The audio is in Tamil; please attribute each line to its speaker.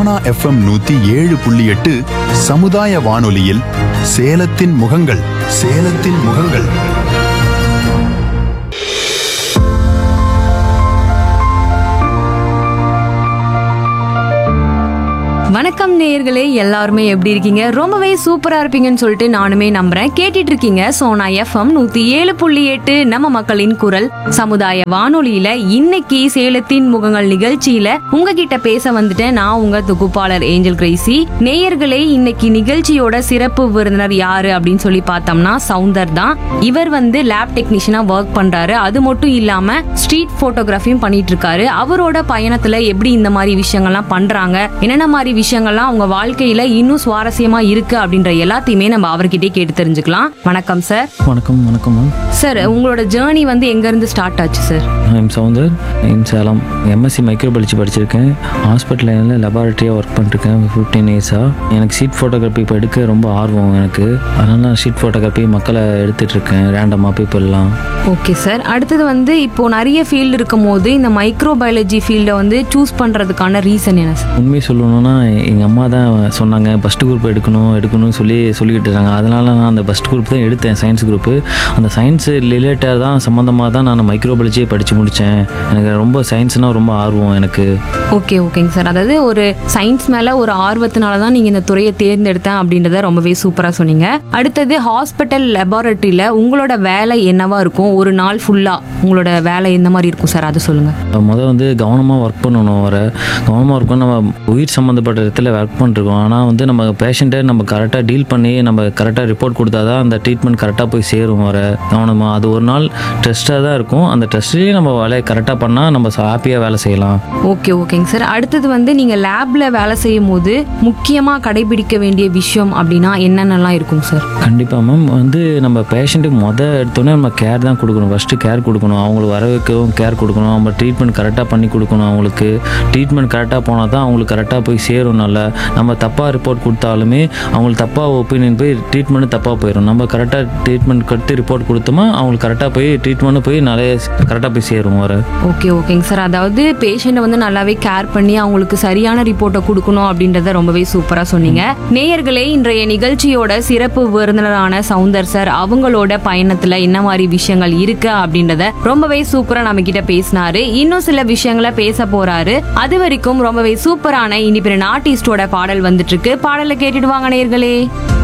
Speaker 1: சோனா எஃப்எம் நூத்தி ஏழு புள்ளி எட்டு சமுதாய வானொலியில் சேலத்தின் முகங்கள் சேலத்தின் முகங்கள்
Speaker 2: வணக்கம் நேயர்களே எல்லாருமே எப்படி இருக்கீங்க ரொம்பவே சூப்பரா இருப்பீங்கன்னு சொல்லிட்டு நானுமே நம்புறேன் கேட்டுட்டு இருக்கீங்க சோனா எஃப்எம் நூத்தி ஏழு புள்ளி எட்டு நம்ம மக்களின் குரல் சமுதாய வானொலியில இன்னைக்கு சேலத்தின் முகங்கள் நிகழ்ச்சியில உங்ககிட்ட பேச வந்துட்டேன் நான் உங்க தொகுப்பாளர் ஏஞ்சல் கிரேசி நேயர்களே இன்னைக்கு நிகழ்ச்சியோட சிறப்பு விருந்தினர் யாரு அப்படின்னு சொல்லி பார்த்தோம்னா சவுந்தர் தான் இவர் வந்து லேப் டெக்னீஷியனா ஒர்க் பண்றாரு அது மட்டும் இல்லாம ஸ்ட்ரீட் போட்டோகிராஃபியும் பண்ணிட்டு இருக்காரு அவரோட பயணத்துல எப்படி இந்த மாதிரி விஷயங்கள்லாம் பண்றாங்க என்னென்ன மாதிரி விஷயங்கள்லாம் அவங்க வாழ்க்கையில இன்னும் சுவாரஸ்யமா இருக்கு அப்படின்ற எல்லாத்தையுமே நம்ம அவர்கிட்டயே கேட்டு தெரிஞ்சுக்கலாம் வணக்கம் சார்
Speaker 3: வணக்கம் வணக்கம் மேம்
Speaker 2: சார் உங்களோட ஜேர்னி வந்து எங்க இருந்து ஸ்டார்ட் ஆச்சு sir
Speaker 3: I'm Soundar in Salem MSc microbiology படிச்சிருக்கேன் ஹாஸ்பிட்டலில் லெபார்ட்டரியாக ஒர்க் பண்ணிருக்கேன் ஃபிஃப்டீன் இயர்ஸாக எனக்கு ஷீட் ஃபோட்டோகிராஃபி இப்போ எடுக்க ரொம்ப ஆர்வம் எனக்கு அதனால நான் ஷீட் ஃபோட்டோகிராஃபி மக்களை எடுத்துட்டு இருக்கேன் ரேண்டமாக பீப்புளெலாம்
Speaker 2: ஓகே சார் அடுத்தது வந்து இப்போ நிறைய ஃபீல்டு இருக்கும் போது இந்த மைக்ரோ பயாலஜி ஃபீல்டை வந்து சூஸ் பண்றதுக்கான ரீசன் என்ன சார்
Speaker 3: உண்மை சொல்லணும்னா எங்கள் அம்மா தான் சொன்னாங்க ஃபஸ்ட்டு குரூப் எடுக்கணும் எடுக்கணும்னு சொல்லி சொல்லிக்கிட்டு இருக்காங்க அதனால நான் அந்த ஃபஸ்ட் குரூப் தான் எடுத்தேன் சயின்ஸ் குரூப்பு அந்த சயின்ஸ் ரிலேட்டட் தான் சம்மந்தமாக தான் நான் மைக்ரோபாலஜியை படித்து முடித்தேன் எனக்கு ரொம்ப சயின்ஸ்னால் ரொம்ப ஆர்வம் எனக்கு
Speaker 2: ஓகே ஓகேங்க சார் அதாவது ஒரு சயின்ஸ் மேல ஒரு ஆர்வத்தினால தான் நீங்க இந்த துறையை தேர்ந்தெடுத்தேன் அப்படின்றத ரொம்பவே சூப்பரா சொன்னீங்க அடுத்தது ஹாஸ்பிட்டல் லெபார்ட்டரியில உங்களோட வேலை என்னவா இருக்கும் ஒரு நாள் ஃபுல்லா உங்களோட வேலை எந்த மாதிரி இருக்கும் சார் அது சொல்லுங்க
Speaker 3: முதல் வந்து கவனமாக ஒர்க் பண்ணணும் வர கவனமாக ஒர்க் பண்ண நம்ம உயிர் சம்மந்தப்பட்ட இடத்துல ஒர்க் பண்ணிருக்கோம் ஆனால் வந்து நம்ம பேஷண்ட்டை நம்ம கரெக்டாக டீல் பண்ணி நம்ம கரெக்டாக ரிப்போர்ட் கொடுத்தா தான் அந்த ட்ரீட்மெண்ட் கரெக்டாக போய் சேரும் வர கவனமாக அது ஒரு நாள் டெஸ்ட்டாக தான் இருக்கும் அந்த டெஸ்ட்லேயே நம்ம வேலையை கரெக்டாக பண்ணால் நம்ம ஹாப்பியாக வேலை செய்யலாம்
Speaker 2: ஓகே ஓகேங்க சார் அடுத்தது வந்து நீங்க லேப்ல வேலை செய்யும் போது முக்கியமா கடைபிடிக்க வேண்டிய விஷயம் அப்படின்னா என்னென்னலாம் இருக்கும் சார்
Speaker 3: கண்டிப்பாக மேம் வந்து நம்ம பேஷண்ட்டுக்கு மொதல் எடுத்தோன்னே நம்ம கேர் தான் கொடுக்கணும் ஃபஸ்ட்டு கேர் கொடுக்கணும் அவங்களுக்கு வர வைக்கவும் கேர் கொடுக்கணும் நம்ம ட்ரீட்மெண்ட் கரெக்டாக பண்ணி கொடுக்கணும் அவங்களுக்கு ட்ரீட்மெண்ட் கரெக்டாக போனால் தான் அவங்களுக்கு கரெக்டாக போய் சேரும் நல்லா நம்ம தப்பாக ரிப்போர்ட் கொடுத்தாலுமே அவங்களுக்கு தப்பாக ஒப்பீனியன் போய் ட்ரீட்மெண்ட்டு தப்பாக போயிடும் நம்ம கரெக்டாக ட்ரீட்மெண்ட் கட்டு ரிப்போர்ட் கொடுத்தோமா அவங்களுக்கு கரெக்டாக போய் ட்ரீட்மெண்ட்டு போய் நிறைய கரெக்டாக போய் சேரும் வர
Speaker 2: ஓகே ஓகேங்க சார் அதாவது பேஷண்ட்டை வந்து நல்லாவே கேர் பண்ணி அவங்களுக்கு சரியான ரிப்போர்ட்டை கொடுக்கணும் அப்படின்றத ரொம்பவே சூப்பராக சொன்னீங்க நேயர்களே இன்றைய நிகழ்ச்சியோட சிறப்பு விருந்தினரான சவுந்தர் சார் அவங்களோட பயணத்துல என்ன மாதிரி விஷயங்கள் இருக்கு அப்படின்றத ரொம்பவே சூப்பரா நம்ம கிட்ட பேசினாரு இன்னும் சில விஷயங்களை பேச போறாரு அது வரைக்கும் ரொம்பவே சூப்பரான இண்டிபெண்ட் ஆர்டிஸ்டோட பாடல் வந்துட்டு இருக்கு பாடலை கேட்டுட்டு வாங்க நேயர்களே